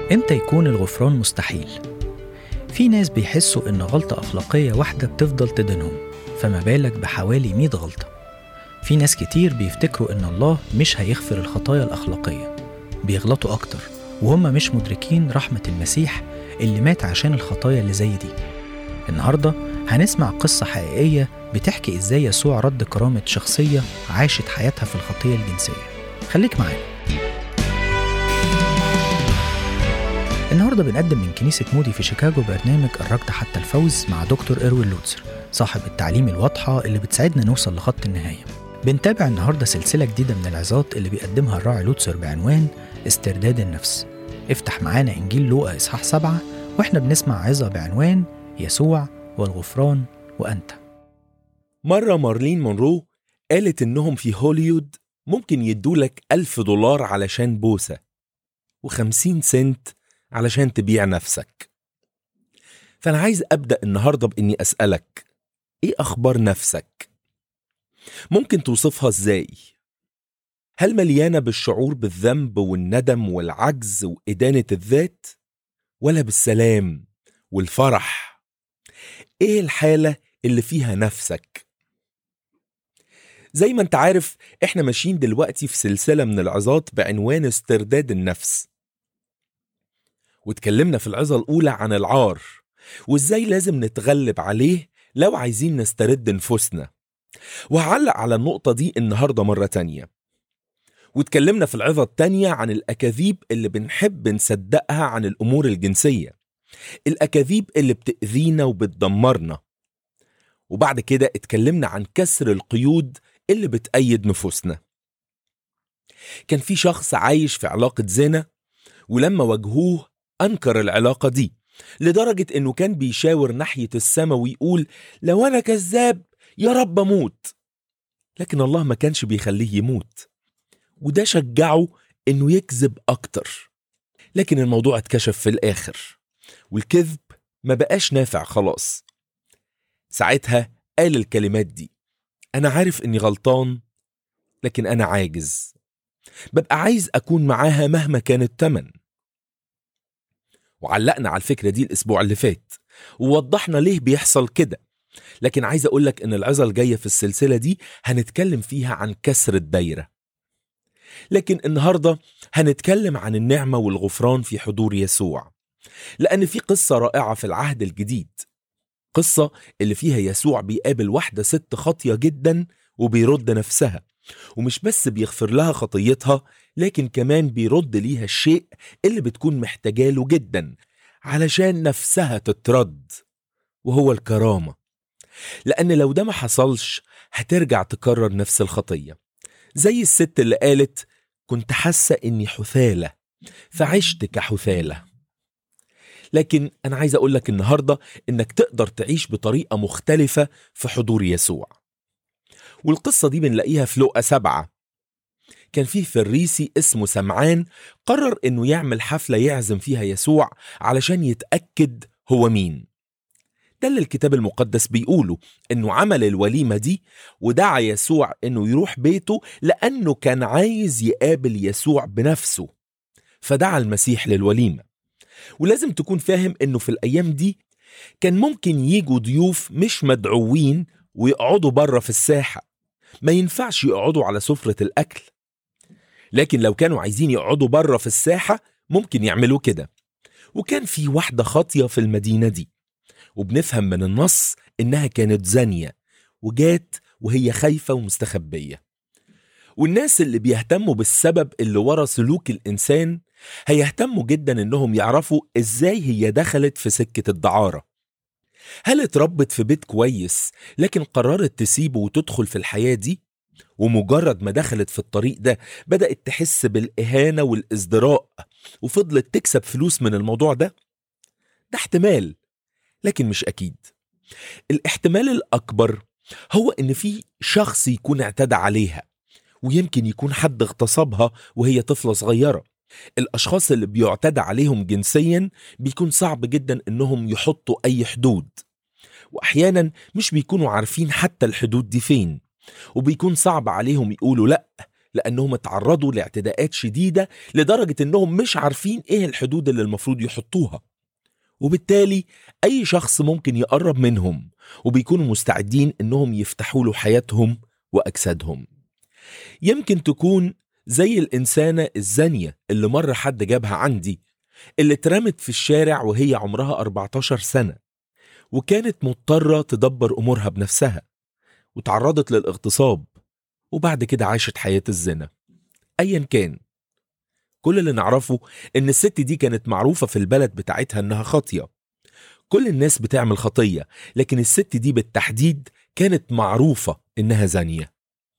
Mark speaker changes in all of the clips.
Speaker 1: امتى يكون الغفران مستحيل؟ في ناس بيحسوا إن غلطة أخلاقية واحدة بتفضل تدينهم فما بالك بحوالي 100 غلطة في ناس كتير بيفتكروا إن الله مش هيغفر الخطايا الأخلاقية بيغلطوا أكتر وهم مش مدركين رحمة المسيح اللي مات عشان الخطايا اللي زي دي النهاردة هنسمع قصة حقيقية بتحكي إزاي يسوع رد كرامة شخصية عاشت حياتها في الخطية الجنسية خليك معانا النهارده بنقدم من كنيسة مودي في شيكاغو برنامج الركض حتى الفوز مع دكتور إروين لوتسر صاحب التعليم الواضحة اللي بتساعدنا نوصل لخط النهاية بنتابع النهارده سلسلة جديدة من العظات اللي بيقدمها الراعي لوتسر بعنوان استرداد النفس افتح معانا إنجيل لوقا إصحاح سبعة وإحنا بنسمع عظة بعنوان يسوع والغفران وأنت
Speaker 2: مرة مارلين مونرو قالت إنهم في هوليود ممكن يدولك ألف دولار علشان بوسة وخمسين سنت علشان تبيع نفسك فأنا عايز أبدأ النهاردة بإني أسألك إيه أخبار نفسك؟ ممكن توصفها إزاي؟ هل مليانة بالشعور بالذنب والندم والعجز وإدانة الذات؟ ولا بالسلام والفرح؟ إيه الحالة اللي فيها نفسك؟ زي ما انت عارف احنا ماشيين دلوقتي في سلسلة من العظات بعنوان استرداد النفس واتكلمنا في العظة الأولى عن العار وازاي لازم نتغلب عليه لو عايزين نسترد نفوسنا وهعلق على النقطة دي النهاردة مرة تانية واتكلمنا في العظة التانية عن الأكاذيب اللي بنحب نصدقها عن الأمور الجنسية الأكاذيب اللي بتأذينا وبتدمرنا وبعد كده اتكلمنا عن كسر القيود اللي بتأيد نفوسنا كان في شخص عايش في علاقة زنا ولما واجهوه أنكر العلاقة دي لدرجة إنه كان بيشاور ناحية السما ويقول لو أنا كذاب يا رب أموت لكن الله ما كانش بيخليه يموت وده شجعه إنه يكذب أكتر لكن الموضوع اتكشف في الآخر والكذب ما بقاش نافع خلاص ساعتها قال الكلمات دي أنا عارف إني غلطان لكن أنا عاجز ببقى عايز أكون معاها مهما كان التمن وعلقنا على الفكرة دي الأسبوع اللي فات ووضحنا ليه بيحصل كده لكن عايز أقولك إن العظة الجاية في السلسلة دي هنتكلم فيها عن كسر الدايرة لكن النهاردة هنتكلم عن النعمة والغفران في حضور يسوع لأن في قصة رائعة في العهد الجديد قصة اللي فيها يسوع بيقابل واحدة ست خاطية جدا وبيرد نفسها ومش بس بيغفر لها خطيتها لكن كمان بيرد ليها الشيء اللي بتكون محتاجاله جدا علشان نفسها تترد وهو الكرامة لأن لو ده ما حصلش هترجع تكرر نفس الخطية زي الست اللي قالت كنت حاسة إني حثالة فعشت كحثالة لكن أنا عايز أقولك النهاردة إنك تقدر تعيش بطريقة مختلفة في حضور يسوع والقصة دي بنلاقيها في لقا سبعة كان فيه فريسي اسمه سمعان قرر إنه يعمل حفلة يعزم فيها يسوع علشان يتأكد هو مين ده اللي الكتاب المقدس بيقوله إنه عمل الوليمة دي ودعا يسوع إنه يروح بيته لأنه كان عايز يقابل يسوع بنفسه فدعا المسيح للوليمة ولازم تكون فاهم انه في الايام دي كان ممكن يجوا ضيوف مش مدعوين ويقعدوا بره في الساحه ما ينفعش يقعدوا على سفره الاكل لكن لو كانوا عايزين يقعدوا بره في الساحه ممكن يعملوا كده وكان في واحده خاطيه في المدينه دي وبنفهم من النص انها كانت زانيه وجات وهي خايفه ومستخبيه والناس اللي بيهتموا بالسبب اللي ورا سلوك الانسان هيهتموا جدا انهم يعرفوا ازاي هي دخلت في سكة الدعارة هل اتربت في بيت كويس لكن قررت تسيبه وتدخل في الحياة دي ومجرد ما دخلت في الطريق ده بدأت تحس بالإهانة والإزدراء وفضلت تكسب فلوس من الموضوع ده ده احتمال لكن مش أكيد الاحتمال الأكبر هو إن في شخص يكون اعتدى عليها ويمكن يكون حد اغتصبها وهي طفلة صغيرة الأشخاص اللي بيعتدى عليهم جنسيا بيكون صعب جدا إنهم يحطوا أي حدود وأحيانا مش بيكونوا عارفين حتى الحدود دي فين وبيكون صعب عليهم يقولوا لأ لأنهم اتعرضوا لاعتداءات شديدة لدرجة إنهم مش عارفين إيه الحدود اللي المفروض يحطوها وبالتالي أي شخص ممكن يقرب منهم وبيكونوا مستعدين إنهم يفتحوا له حياتهم وأجسادهم يمكن تكون زي الإنسانة الزانية اللي مرة حد جابها عندي اللي اترمت في الشارع وهي عمرها 14 سنة وكانت مضطرة تدبر أمورها بنفسها وتعرضت للاغتصاب وبعد كده عاشت حياة الزنا أيا كان كل اللي نعرفه إن الست دي كانت معروفة في البلد بتاعتها إنها خاطية كل الناس بتعمل خطية لكن الست دي بالتحديد كانت معروفة إنها زانية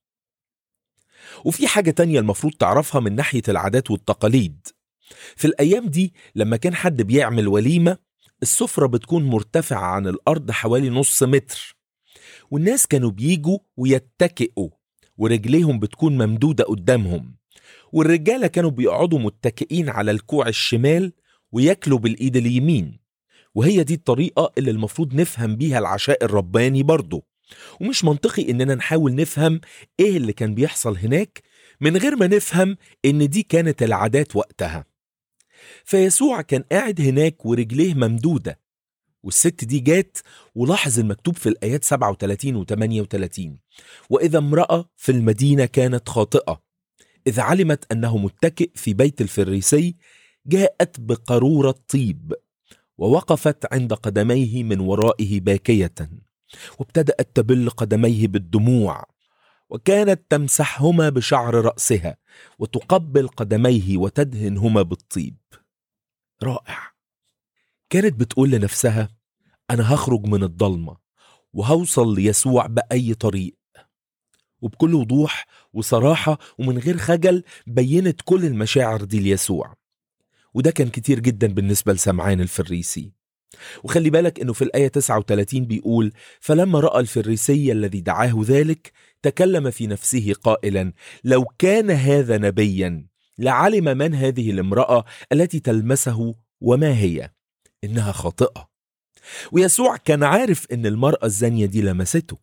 Speaker 2: وفي حاجة تانية المفروض تعرفها من ناحية العادات والتقاليد في الأيام دي لما كان حد بيعمل وليمة السفرة بتكون مرتفعة عن الأرض حوالي نص متر والناس كانوا بيجوا ويتكئوا ورجليهم بتكون ممدودة قدامهم والرجالة كانوا بيقعدوا متكئين على الكوع الشمال وياكلوا بالإيد اليمين وهي دي الطريقة اللي المفروض نفهم بيها العشاء الرباني برضه ومش منطقي إننا نحاول نفهم إيه اللي كان بيحصل هناك من غير ما نفهم إن دي كانت العادات وقتها فيسوع كان قاعد هناك ورجليه ممدودة والست دي جات ولاحظ المكتوب في الآيات 37 و 38 وإذا امرأة في المدينة كانت خاطئة إذ علمت أنه متكئ في بيت الفريسي جاءت بقارورة طيب ووقفت عند قدميه من ورائه باكية وابتدأت تبل قدميه بالدموع وكانت تمسحهما بشعر رأسها وتقبل قدميه وتدهنهما بالطيب رائع كانت بتقول لنفسها أنا هخرج من الضلمة وهوصل ليسوع بأي طريق وبكل وضوح وصراحة ومن غير خجل بينت كل المشاعر دي ليسوع وده كان كتير جدا بالنسبة لسمعان الفريسي وخلي بالك انه في الآية 39 بيقول فلما رأى الفريسي الذي دعاه ذلك تكلم في نفسه قائلا لو كان هذا نبيا لعلم من هذه الامرأة التي تلمسه وما هي إنها خاطئة ويسوع كان عارف إن المرأة الزانية دي لمسته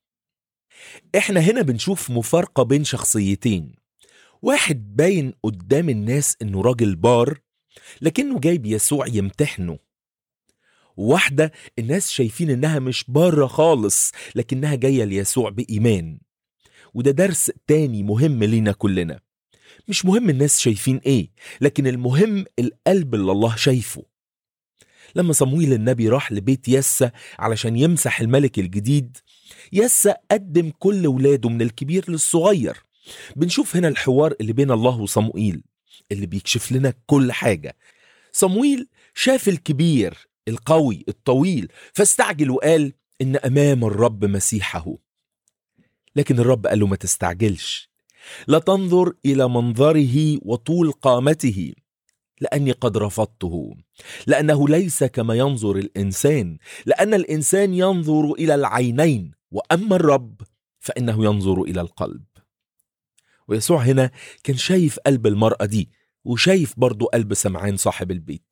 Speaker 2: إحنا هنا بنشوف مفارقة بين شخصيتين واحد باين قدام الناس إنه راجل بار لكنه جايب يسوع يمتحنه واحدة الناس شايفين إنها مش بارة خالص لكنها جاية ليسوع بإيمان وده درس تاني مهم لينا كلنا مش مهم الناس شايفين ايه لكن المهم القلب اللي الله شايفه لما صمويل النبي راح لبيت يسا علشان يمسح الملك الجديد يسا قدم كل ولاده من الكبير للصغير بنشوف هنا الحوار اللي بين الله وصموئيل اللي بيكشف لنا كل حاجة صمويل شاف الكبير القوي الطويل فاستعجل وقال إن أمام الرب مسيحه لكن الرب قال له ما تستعجلش لا تنظر الى منظره وطول قامته لاني قد رفضته لانه ليس كما ينظر الانسان لان الانسان ينظر الى العينين واما الرب فانه ينظر الى القلب ويسوع هنا كان شايف قلب المراه دي وشايف برضه قلب سمعان صاحب البيت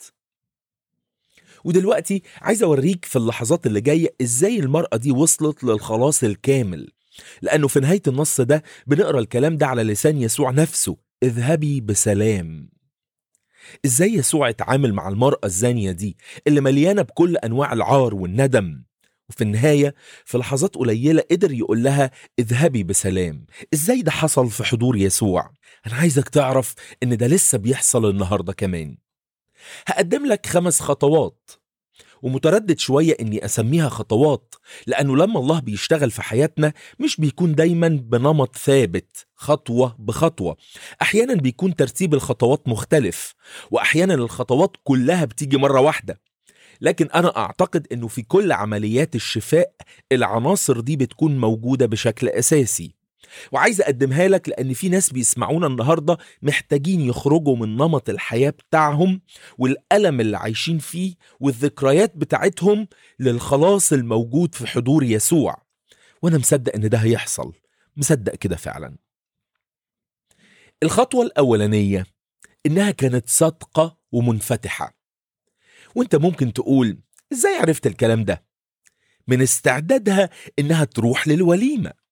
Speaker 2: ودلوقتي عايز اوريك في اللحظات اللي جايه ازاي المراه دي وصلت للخلاص الكامل لأنه في نهاية النص ده بنقرأ الكلام ده على لسان يسوع نفسه اذهبي بسلام ازاي يسوع اتعامل مع المرأة الزانية دي اللي مليانة بكل أنواع العار والندم وفي النهاية في لحظات قليلة قدر يقول لها اذهبي بسلام ازاي ده حصل في حضور يسوع أنا عايزك تعرف إن ده لسه بيحصل النهاردة كمان هقدم لك خمس خطوات ومتردد شوية إني أسميها خطوات لأنه لما الله بيشتغل في حياتنا مش بيكون دايما بنمط ثابت خطوة بخطوة أحيانا بيكون ترتيب الخطوات مختلف وأحيانا الخطوات كلها بتيجي مرة واحدة لكن أنا أعتقد إنه في كل عمليات الشفاء العناصر دي بتكون موجودة بشكل أساسي وعايز أقدمها لك لأن في ناس بيسمعونا النهاردة محتاجين يخرجوا من نمط الحياة بتاعهم والألم اللي عايشين فيه والذكريات بتاعتهم للخلاص الموجود في حضور يسوع وأنا مصدق إن ده هيحصل مصدق كده فعلا الخطوة الأولانية إنها كانت صادقة ومنفتحة وانت ممكن تقول ازاي عرفت الكلام ده من استعدادها انها تروح للوليمه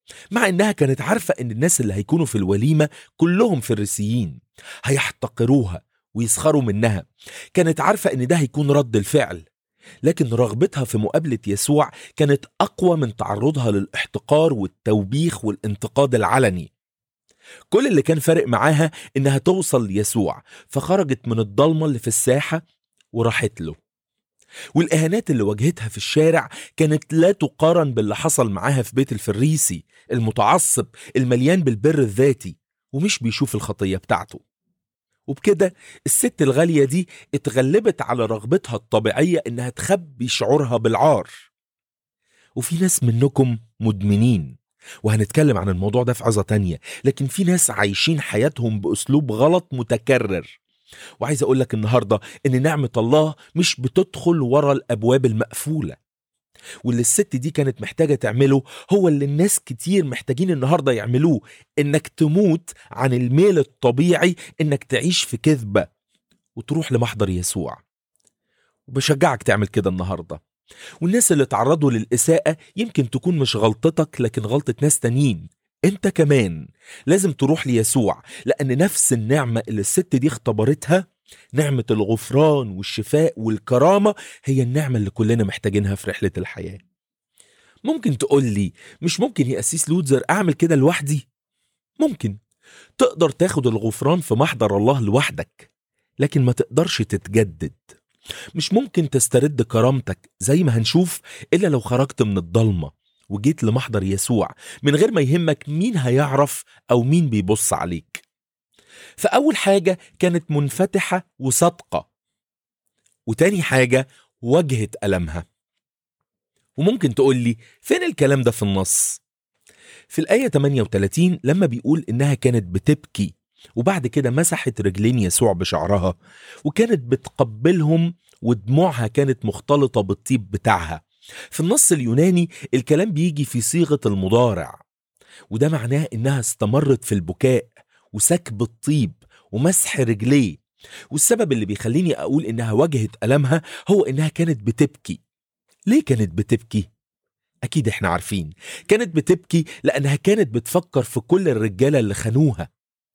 Speaker 2: مع إنها كانت عارفة إن الناس اللي هيكونوا في الوليمة كلهم فريسيين هيحتقروها ويسخروا منها كانت عارفة إن ده هيكون رد الفعل لكن رغبتها في مقابلة يسوع كانت أقوى من تعرضها للاحتقار والتوبيخ والانتقاد العلني كل اللي كان فارق معاها إنها توصل ليسوع فخرجت من الضلمة اللي في الساحة وراحت له والإهانات اللي واجهتها في الشارع كانت لا تقارن باللي حصل معاها في بيت الفريسي المتعصب المليان بالبر الذاتي ومش بيشوف الخطية بتاعته وبكده الست الغالية دي اتغلبت على رغبتها الطبيعية إنها تخبي شعورها بالعار وفي ناس منكم مدمنين وهنتكلم عن الموضوع ده في عظة تانية لكن في ناس عايشين حياتهم بأسلوب غلط متكرر وعايز أقول لك النهاردة إن نعمة الله مش بتدخل ورا الأبواب المقفولة واللي الست دي كانت محتاجة تعمله هو اللي الناس كتير محتاجين النهاردة يعملوه إنك تموت عن الميل الطبيعي إنك تعيش في كذبة وتروح لمحضر يسوع وبشجعك تعمل كده النهاردة والناس اللي تعرضوا للإساءة يمكن تكون مش غلطتك لكن غلطة ناس تانيين انت كمان لازم تروح ليسوع لأن نفس النعمة اللي الست دي اختبرتها نعمة الغفران والشفاء والكرامة هي النعمة اللي كلنا محتاجينها في رحلة الحياة ممكن تقول لي مش ممكن يا أسيس لوتزر أعمل كده لوحدي؟ ممكن تقدر تاخد الغفران في محضر الله لوحدك لكن ما تقدرش تتجدد مش ممكن تسترد كرامتك زي ما هنشوف إلا لو خرجت من الضلمة وجيت لمحضر يسوع من غير ما يهمك مين هيعرف أو مين بيبص عليك فأول حاجة كانت منفتحة وصادقة وتاني حاجة واجهت ألمها وممكن تقول لي فين الكلام ده في النص في الآية 38 لما بيقول إنها كانت بتبكي وبعد كده مسحت رجلين يسوع بشعرها وكانت بتقبلهم ودموعها كانت مختلطة بالطيب بتاعها في النص اليوناني الكلام بيجي في صيغة المضارع وده معناه إنها استمرت في البكاء وسكب الطيب ومسح رجليه والسبب اللي بيخليني أقول إنها واجهت ألمها هو إنها كانت بتبكي ليه كانت بتبكي؟ أكيد إحنا عارفين كانت بتبكي لأنها كانت بتفكر في كل الرجالة اللي خانوها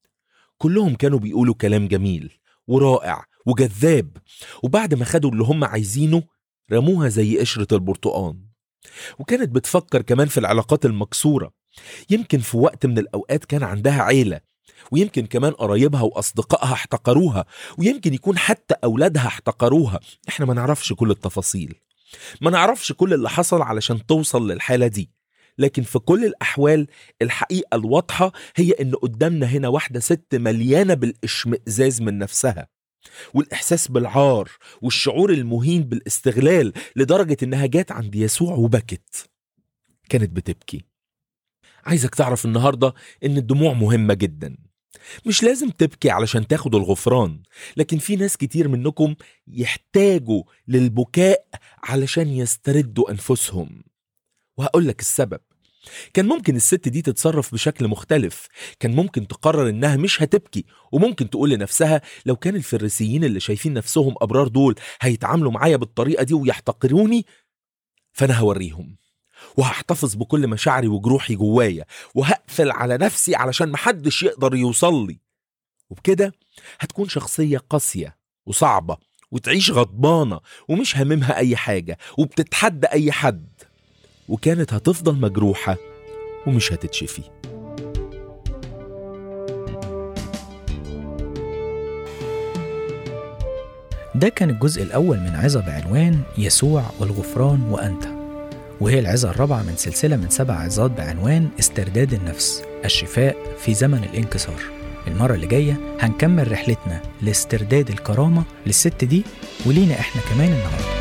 Speaker 2: كلهم كانوا بيقولوا كلام جميل ورائع وجذاب وبعد ما خدوا اللي هم عايزينه رموها زي قشرة البرتقان وكانت بتفكر كمان في العلاقات المكسورة يمكن في وقت من الأوقات كان عندها عيلة ويمكن كمان قرايبها وأصدقائها احتقروها ويمكن يكون حتى أولادها احتقروها احنا ما نعرفش كل التفاصيل ما نعرفش كل اللي حصل علشان توصل للحالة دي لكن في كل الأحوال الحقيقة الواضحة هي إن قدامنا هنا واحدة ست مليانة بالإشمئزاز من نفسها والإحساس بالعار والشعور المهين بالاستغلال لدرجة إنها جات عند يسوع وبكت كانت بتبكي عايزك تعرف النهاردة إن الدموع مهمة جدا مش لازم تبكي علشان تاخد الغفران لكن في ناس كتير منكم يحتاجوا للبكاء علشان يستردوا أنفسهم وهقول لك السبب كان ممكن الست دي تتصرف بشكل مختلف كان ممكن تقرر انها مش هتبكي وممكن تقول لنفسها لو كان الفريسيين اللي شايفين نفسهم ابرار دول هيتعاملوا معايا بالطريقه دي ويحتقروني فانا هوريهم وهحتفظ بكل مشاعري وجروحي جوايا وهقفل على نفسي علشان محدش يقدر يوصل لي وبكده هتكون شخصية قاسية وصعبة وتعيش غضبانة ومش هاممها أي حاجة وبتتحدى أي حد وكانت هتفضل مجروحة ومش هتتشفي
Speaker 1: ده كان الجزء الأول من عظة بعنوان يسوع والغفران وأنت وهي العظة الرابعة من سلسلة من سبع عظات بعنوان استرداد النفس الشفاء في زمن الانكسار المرة اللي جاية هنكمل رحلتنا لاسترداد الكرامة للست دي ولينا احنا كمان النهارده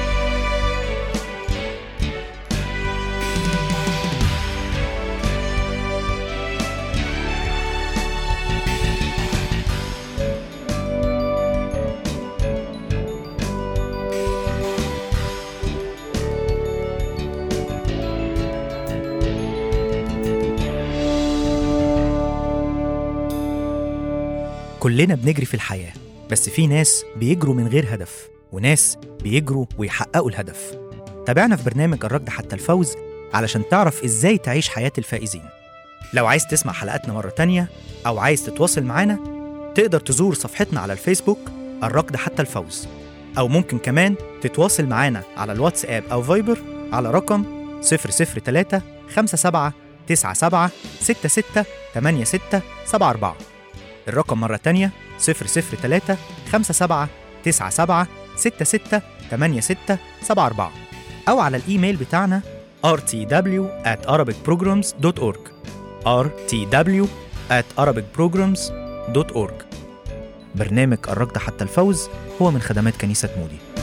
Speaker 1: كلنا بنجري في الحياة بس في ناس بيجروا من غير هدف وناس بيجروا ويحققوا الهدف تابعنا في برنامج الركض حتى الفوز علشان تعرف ازاي تعيش حياة الفائزين لو عايز تسمع حلقاتنا مرة تانية أو عايز تتواصل معانا تقدر تزور صفحتنا على الفيسبوك الركض حتى الفوز أو ممكن كمان تتواصل معانا على الواتساب أو فايبر على رقم 003 57 97 66 86 74 الرقم مرة تانية 003 57 97 66 86 74 أو على الإيميل بتاعنا rtw at arabicprograms.org rtw at arabicprograms.org برنامج الركض حتى الفوز هو من خدمات كنيسة مودي